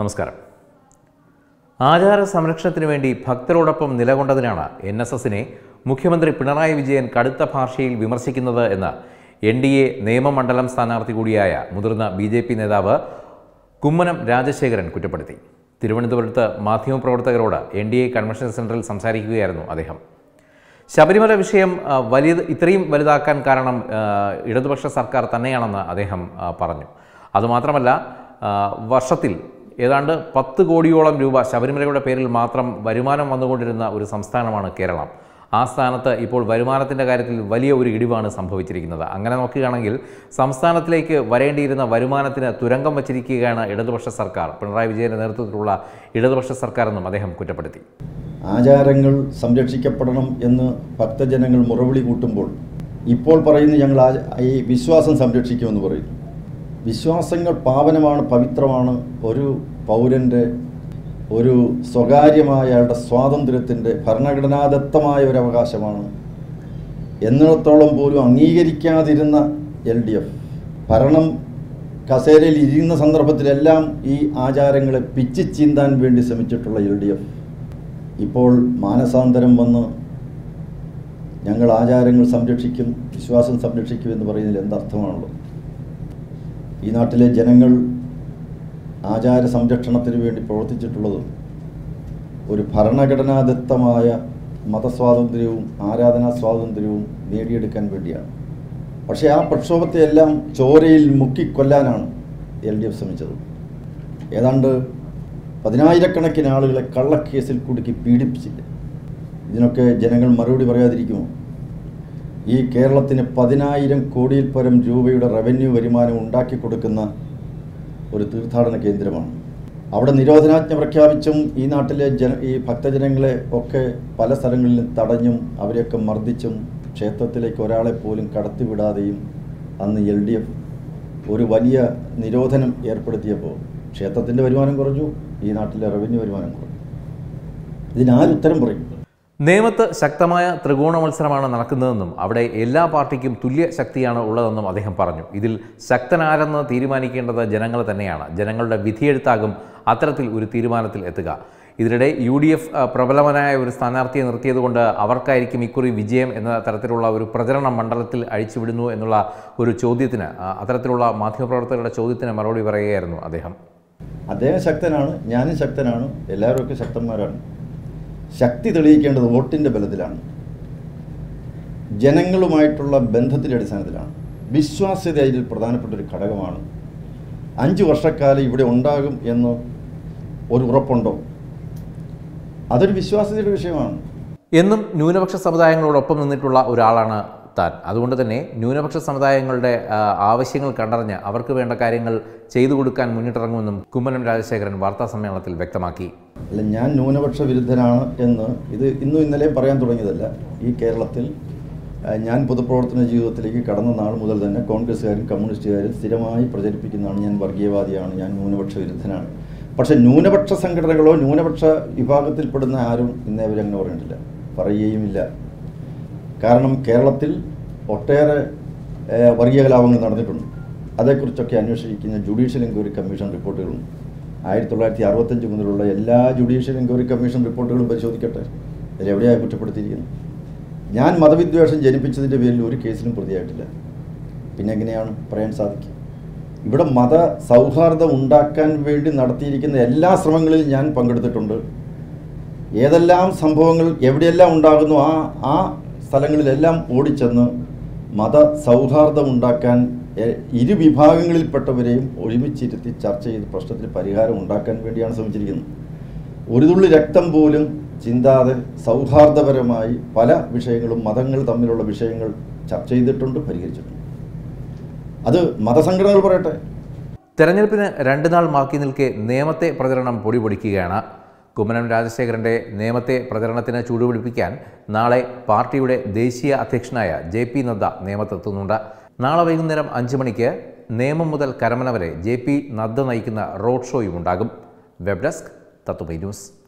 നമസ്കാരം ആചാര സംരക്ഷണത്തിന് വേണ്ടി ഭക്തരോടൊപ്പം നിലകൊണ്ടതിനാണ് എൻ എസ് എസിനെ മുഖ്യമന്ത്രി പിണറായി വിജയൻ കടുത്ത ഭാഷയിൽ വിമർശിക്കുന്നത് എന്ന് എൻ ഡി എ നിയമമണ്ഡലം സ്ഥാനാർത്ഥി കൂടിയായ മുതിർന്ന ബി ജെ പി നേതാവ് കുമ്മനം രാജശേഖരൻ കുറ്റപ്പെടുത്തി തിരുവനന്തപുരത്ത് മാധ്യമപ്രവർത്തകരോട് എൻ ഡി എ കൺവെൻഷൻ സെൻറ്ററിൽ സംസാരിക്കുകയായിരുന്നു അദ്ദേഹം ശബരിമല വിഷയം ആ, വലിയത് ഇത്രയും വലുതാക്കാൻ കാരണം ആ, ഇടതുപക്ഷ സർക്കാർ തന്നെയാണെന്ന് അദ്ദേഹം ആ, പറഞ്ഞു അതുമാത്രമല്ല ആ, വർഷത്തിൽ ഏതാണ്ട് പത്ത് കോടിയോളം രൂപ ശബരിമലയുടെ പേരിൽ മാത്രം വരുമാനം വന്നുകൊണ്ടിരുന്ന ഒരു സംസ്ഥാനമാണ് കേരളം ആ സ്ഥാനത്ത് ഇപ്പോൾ വരുമാനത്തിൻ്റെ കാര്യത്തിൽ വലിയ ഒരു ഇടിവാണ് സംഭവിച്ചിരിക്കുന്നത് അങ്ങനെ നോക്കുകയാണെങ്കിൽ സംസ്ഥാനത്തിലേക്ക് വരേണ്ടിയിരുന്ന വരുമാനത്തിന് തുരങ്കം വച്ചിരിക്കുകയാണ് ഇടതുപക്ഷ സർക്കാർ പിണറായി വിജയൻ്റെ നേതൃത്വത്തിലുള്ള ഇടതുപക്ഷ സർക്കാർ എന്നും അദ്ദേഹം കുറ്റപ്പെടുത്തി ആചാരങ്ങൾ സംരക്ഷിക്കപ്പെടണം എന്ന് ഭക്തജനങ്ങൾ മുറവിളി കൂട്ടുമ്പോൾ ഇപ്പോൾ പറയുന്നു ഞങ്ങൾ ആ ഈ വിശ്വാസം സംരക്ഷിക്കുമെന്ന് പറയുന്നു വിശ്വാസങ്ങൾ പാവനമാണ് പവിത്രമാണ് ഒരു പൗരൻ്റെ ഒരു സ്വകാര്യമായ അയാളുടെ സ്വാതന്ത്ര്യത്തിൻ്റെ ഭരണഘടനാദത്തമായ ഒരു അവകാശമാണ് എന്നിടത്തോളം പോലും അംഗീകരിക്കാതിരുന്ന എൽ ഡി എഫ് ഭരണം കസേരയിൽ ഇരുന്ന സന്ദർഭത്തിലെല്ലാം ഈ ആചാരങ്ങളെ പിച്ചി ചീന്താൻ വേണ്ടി ശ്രമിച്ചിട്ടുള്ള എൽ ഡി എഫ് ഇപ്പോൾ മാനസാന്തരം വന്ന് ഞങ്ങൾ ആചാരങ്ങൾ സംരക്ഷിക്കും വിശ്വാസം സംരക്ഷിക്കും എന്ന് പറയുന്നതിൽ എന്തർത്ഥമാണുള്ളത് ഈ നാട്ടിലെ ജനങ്ങൾ ആചാര സംരക്ഷണത്തിന് വേണ്ടി പ്രവർത്തിച്ചിട്ടുള്ളത് ഒരു ഭരണഘടനാദത്തമായ മതസ്വാതന്ത്ര്യവും ആരാധനാ സ്വാതന്ത്ര്യവും നേടിയെടുക്കാൻ വേണ്ടിയാണ് പക്ഷേ ആ പ്രക്ഷോഭത്തെയെല്ലാം ചോരയിൽ മുക്കിക്കൊല്ലാനാണ് എൽ ഡി എഫ് ശ്രമിച്ചത് ഏതാണ്ട് പതിനായിരക്കണക്കിന് ആളുകളെ കള്ളക്കേസിൽ കുടുക്കി പീഡിപ്പിച്ചില്ല ഇതിനൊക്കെ ജനങ്ങൾ മറുപടി പറയാതിരിക്കുമോ ഈ കേരളത്തിന് പതിനായിരം കോടിയിൽ പരം രൂപയുടെ റവന്യൂ വരുമാനം ഉണ്ടാക്കി കൊടുക്കുന്ന ഒരു തീർത്ഥാടന കേന്ദ്രമാണ് അവിടെ നിരോധനാജ്ഞ പ്രഖ്യാപിച്ചും ഈ നാട്ടിലെ ജന ഈ ഭക്തജനങ്ങളെ ഒക്കെ പല സ്ഥലങ്ങളിലും തടഞ്ഞും അവരെയൊക്കെ മർദ്ദിച്ചും ക്ഷേത്രത്തിലേക്ക് ഒരാളെ പോലും കടത്തിവിടാതെയും അന്ന് എൽ ഡി എഫ് ഒരു വലിയ നിരോധനം ഏർപ്പെടുത്തിയപ്പോൾ ക്ഷേത്രത്തിൻ്റെ വരുമാനം കുറഞ്ഞു ഈ നാട്ടിലെ റവന്യൂ വരുമാനം കുറഞ്ഞു ഇതിനാരുത്തരം പറയും നേമത്ത് ശക്തമായ ത്രികോണ മത്സരമാണ് നടക്കുന്നതെന്നും അവിടെ എല്ലാ പാർട്ടിക്കും തുല്യ ശക്തിയാണ് ഉള്ളതെന്നും അദ്ദേഹം പറഞ്ഞു ഇതിൽ ശക്തനാരെന്ന് തീരുമാനിക്കേണ്ടത് ജനങ്ങൾ തന്നെയാണ് ജനങ്ങളുടെ വിധിയെഴുത്താകും അത്തരത്തിൽ ഒരു തീരുമാനത്തിൽ എത്തുക ഇതിനിടെ യു ഡി എഫ് പ്രബലമനായ ഒരു സ്ഥാനാർത്ഥിയെ നിർത്തിയതുകൊണ്ട് അവർക്കായിരിക്കും ഇക്കുറി വിജയം എന്ന തരത്തിലുള്ള ഒരു പ്രചരണം മണ്ഡലത്തിൽ അഴിച്ചുവിടുന്നു എന്നുള്ള ഒരു ചോദ്യത്തിന് ആ, അത്തരത്തിലുള്ള മാധ്യമപ്രവർത്തകരുടെ ചോദ്യത്തിന് മറുപടി പറയുകയായിരുന്നു അദ്ദേഹം അദ്ദേഹം ശക്തനാണ് ഞാനും ശക്തനാണ് എല്ലാവരും ശക്തന്മാരാണ് ശക്തി തെളിയിക്കേണ്ടത് വോട്ടിൻ്റെ ബലത്തിലാണ് ജനങ്ങളുമായിട്ടുള്ള ബന്ധത്തിൻ്റെ അടിസ്ഥാനത്തിലാണ് വിശ്വാസ്യത അതിൽ പ്രധാനപ്പെട്ട ഒരു ഘടകമാണ് അഞ്ച് വർഷക്കാലം ഇവിടെ ഉണ്ടാകും എന്ന് ഒരു ഉറപ്പുണ്ടോ അതൊരു വിശ്വാസ്യതയുടെ വിഷയമാണ് എന്നും ന്യൂനപക്ഷ സമുദായങ്ങളോടൊപ്പം നിന്നിട്ടുള്ള ഒരാളാണ് താൻ അതുകൊണ്ട് തന്നെ ന്യൂനപക്ഷ സമുദായങ്ങളുടെ ആ, ആവശ്യങ്ങൾ കണ്ടറിഞ്ഞ് അവർക്ക് വേണ്ട കാര്യങ്ങൾ ചെയ്തു കൊടുക്കാൻ മുന്നിട്ടിറങ്ങുമെന്നും കുമ്മനം രാജശേഖരൻ വാർത്താ സമ്മേളനത്തിൽ വ്യക്തമാക്കി അല്ല ഞാൻ ന്യൂനപക്ഷ വിരുദ്ധനാണ് എന്ന് ഇത് ഇന്നും ഇന്നലെയും പറയാൻ തുടങ്ങിയതല്ല ഈ കേരളത്തിൽ ആ, ഞാൻ പൊതുപ്രവർത്തന ജീവിതത്തിലേക്ക് കടന്ന നാൾ മുതൽ തന്നെ കോൺഗ്രസ്സുകാരും കമ്മ്യൂണിസ്റ്റുകാരും സ്ഥിരമായി പ്രചരിപ്പിക്കുന്നതാണ് ഞാൻ വർഗീയവാദിയാണ് ഞാൻ ന്യൂനപക്ഷ വിരുദ്ധനാണ് പക്ഷേ ന്യൂനപക്ഷ സംഘടനകളോ ന്യൂനപക്ഷ വിഭാഗത്തിൽപ്പെടുന്ന ആരും ഇന്നേ അവരങ്ങനെ പറഞ്ഞിട്ടില്ല പറയുകയുമില്ല കാരണം കേരളത്തിൽ ഒട്ടേറെ ഏഹ്, വർഗീയ കലാപങ്ങൾ നടന്നിട്ടുണ്ട് അതേക്കുറിച്ചൊക്കെ അന്വേഷിക്കുന്ന ജുഡീഷ്യൽ എൻക്വയറി കമ്മീഷൻ റിപ്പോർട്ടുകളുണ്ട് ആയിരത്തി തൊള്ളായിരത്തി അറുപത്തഞ്ച് മുതലുള്ള എല്ലാ ജുഡീഷ്യൽ എൻക്വയറി കമ്മീഷൻ റിപ്പോർട്ടുകളും പരിശോധിക്കട്ടെ അതിലെവിടെയാണ് കുറ്റപ്പെടുത്തിയിരിക്കുന്നത് ഞാൻ മതവിദ്വേഷം ജനിപ്പിച്ചതിൻ്റെ പേരിൽ ഒരു കേസിലും പ്രതിയായിട്ടില്ല പിന്നെ എങ്ങനെയാണ് പറയാൻ സാധിക്കുക ഇവിടെ മത സൗഹാർദ്ദം ഉണ്ടാക്കാൻ വേണ്ടി നടത്തിയിരിക്കുന്ന എല്ലാ ശ്രമങ്ങളിലും ഞാൻ പങ്കെടുത്തിട്ടുണ്ട് ഏതെല്ലാം സംഭവങ്ങൾ എവിടെയെല്ലാം ഉണ്ടാകുന്നു ആ ആ സ്ഥലങ്ങളിലെല്ലാം ഓടിച്ചെന്ന് മത സൗഹാർദ്ദം ഉണ്ടാക്കാൻ എ- ഇരു വിഭാഗങ്ങളിൽപ്പെട്ടവരെയും ഒരുമിച്ചിരുത്തി ചർച്ച ചെയ്ത് പ്രശ്നത്തിന് പരിഹാരം ഉണ്ടാക്കാൻ വേണ്ടിയാണ് ശ്രമിച്ചിരിക്കുന്നത് ഒരു തുള്ളി രക്തം പോലും ചിന്താതെ സൗഹാർദ്ദപരമായി പല വിഷയങ്ങളും മതങ്ങൾ തമ്മിലുള്ള വിഷയങ്ങൾ ചർച്ച ചെയ്തിട്ടുണ്ട് പരിഹരിച്ചിട്ടുണ്ട് അത് മതസംഘടനകൾ പറയട്ടെ തെരഞ്ഞെടുപ്പിന് രണ്ട് നാൾ ബാക്കി നിൽക്കെ നേമത്തെ പ്രചരണം പൊടിപൊടിക്കുകയാണ് കുമ്മനം രാജശേഖരൻ്റെ നേമത്തെ പ്രചരണത്തിന് ചൂടുപിടിപ്പിക്കാൻ നാളെ പാർട്ടിയുടെ ദേശീയ അധ്യക്ഷനായ ജെ പി നദ്ദ നേമത്തെത്തുന്നുണ്ട് നാളെ വൈകുന്നേരം അഞ്ച് മണിക്ക് നേമം മുതൽ കരമന വരെ ജെ പി നദ്ദ നയിക്കുന്ന റോഡ് ഷോയും ഉണ്ടാകും വെബ് ഡെസ്ക് തത്തുമൈ ന്യൂസ്